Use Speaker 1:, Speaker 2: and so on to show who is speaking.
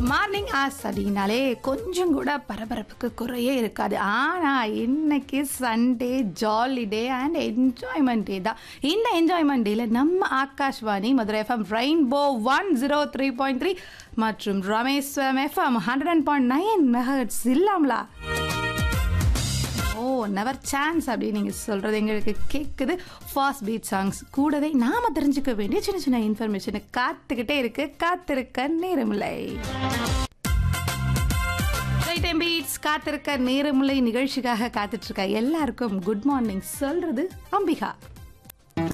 Speaker 1: morning as அப்படின்னாலே கொஞ்சம் கூட பரபரப்புக்கு குறையே இருக்காது ஆனால் இன்னைக்கு Sunday jolly day and enjoyment day தான் இந்த என்ஜாய்மெண்ட் டேல நம்ம Akashvani Madurai FM rainbow one zero three point three மற்றும் Rameswaram FM hundred and point nine megahertz இல்லாமலா ஓ நெவர் சான்ஸ் அப்படின்னு நீங்கள் சொல்கிறது எங்களுக்கு கேட்குது ஃபாஸ்ட் பீட் சாங்ஸ் கூடவே நாம் தெரிஞ்சுக்க வேண்டிய சின்ன சின்ன இன்ஃபர்மேஷனை காத்துக்கிட்டே இருக்கு காத்திருக்க நேரமில்லை பீட்ஸ் காத்திருக்க நேரமில்லை நிகழ்ச்சிக்காக காத்துட்ருக்க எல்லாருக்கும் குட் மார்னிங் சொல்றது அம்பிகா